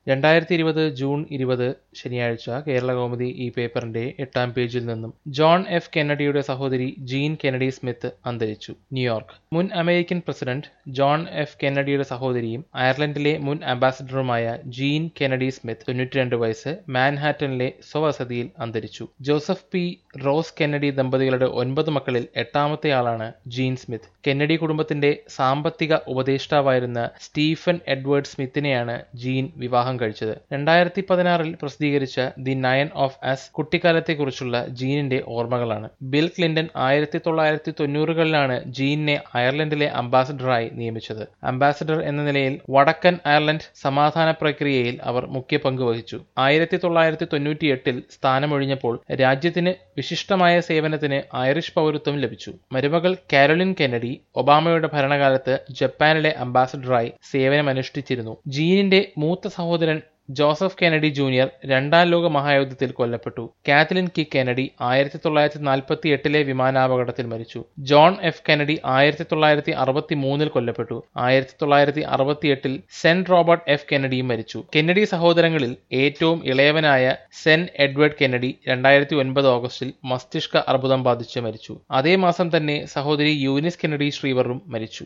രണ്ടായിരത്തി ഇരുപത് ജൂൺ ഇരുപത് ശനിയാഴ്ച കേരളകൗമുദി ഈ പേപ്പറിന്റെ എട്ടാം പേജിൽ നിന്നും ജോൺ എഫ് കെന്നഡിയുടെ സഹോദരി ജീൻ കെന്നഡി സ്മിത്ത് അന്തരിച്ചു ന്യൂയോർക്ക് മുൻ അമേരിക്കൻ പ്രസിഡന്റ് ജോൺ എഫ് കെന്നഡിയുടെ സഹോദരിയും അയർലൻഡിലെ മുൻ അംബാസിഡറുമായ ജീൻ കെന്നഡി സ്മിത്ത് തൊണ്ണൂറ്റിരണ്ട് വയസ്സ് മാൻഹാറ്റനിലെ സ്വവസതിയിൽ അന്തരിച്ചു ജോസഫ് പി റോസ് കെന്നഡി ദമ്പതികളുടെ ഒൻപത് മക്കളിൽ എട്ടാമത്തെയാളാണ് ജീൻ സ്മിത്ത് കെന്നഡി കുടുംബത്തിന്റെ സാമ്പത്തിക ഉപദേഷ്ടാവായിരുന്ന സ്റ്റീഫൻ എഡ്വേർഡ് സ്മിത്തിനെയാണ് ജീൻ വിവാഹം കഴിച്ചത് രണ്ടായിരത്തി പതിനാറിൽ പ്രസിദ്ധീകരിച്ച ദി നയൻ ഓഫ് അസ് കുട്ടിക്കാലത്തെക്കുറിച്ചുള്ള ജീനിന്റെ ഓർമ്മകളാണ് ബിൽ ക്ലിന്റൺ ആയിരത്തി തൊള്ളായിരത്തി തൊണ്ണൂറുകളിലാണ് ജീനിനെ അയർലൻഡിലെ അംബാസഡറായി നിയമിച്ചത് അംബാസഡർ എന്ന നിലയിൽ വടക്കൻ അയർലൻഡ് സമാധാന പ്രക്രിയയിൽ അവർ മുഖ്യ പങ്ക് വഹിച്ചു ആയിരത്തി തൊള്ളായിരത്തി തൊണ്ണൂറ്റിയെട്ടിൽ സ്ഥാനമൊഴിഞ്ഞപ്പോൾ രാജ്യത്തിന് വിശിഷ്ടമായ സേവനത്തിന് ഐറിഷ് പൗരത്വം ലഭിച്ചു മരുമകൾ കാരോലിൻ കെന്നഡി ഒബാമയുടെ ഭരണകാലത്ത് ജപ്പാനിലെ അംബാസഡറായി സേവനമനുഷ്ഠിച്ചിരുന്നു ജീനിന്റെ മൂത്ത സഹോദരൻ ജോസഫ് കെനഡി ജൂനിയർ രണ്ടാം ലോക മഹായുദ്ധത്തിൽ കൊല്ലപ്പെട്ടു കാത്തലിൻ കി കെനഡി ആയിരത്തി തൊള്ളായിരത്തി നാൽപ്പത്തി എട്ടിലെ വിമാനാപകടത്തിൽ മരിച്ചു ജോൺ എഫ് കെനഡി ആയിരത്തി തൊള്ളായിരത്തി അറുപത്തി മൂന്നിൽ കൊല്ലപ്പെട്ടു ആയിരത്തി തൊള്ളായിരത്തി അറുപത്തി എട്ടിൽ സെന്റ് റോബർട്ട് എഫ് കെനഡിയും മരിച്ചു കെന്നഡി സഹോദരങ്ങളിൽ ഏറ്റവും ഇളയവനായ സെൻ എഡ്വേർഡ് കെന്നഡി രണ്ടായിരത്തി ഒൻപത് ഓഗസ്റ്റിൽ മസ്തിഷ്ക അർബുദം ബാധിച്ച് മരിച്ചു അതേ മാസം തന്നെ സഹോദരി യൂനിസ് കെന്നഡി ശ്രീവറും മരിച്ചു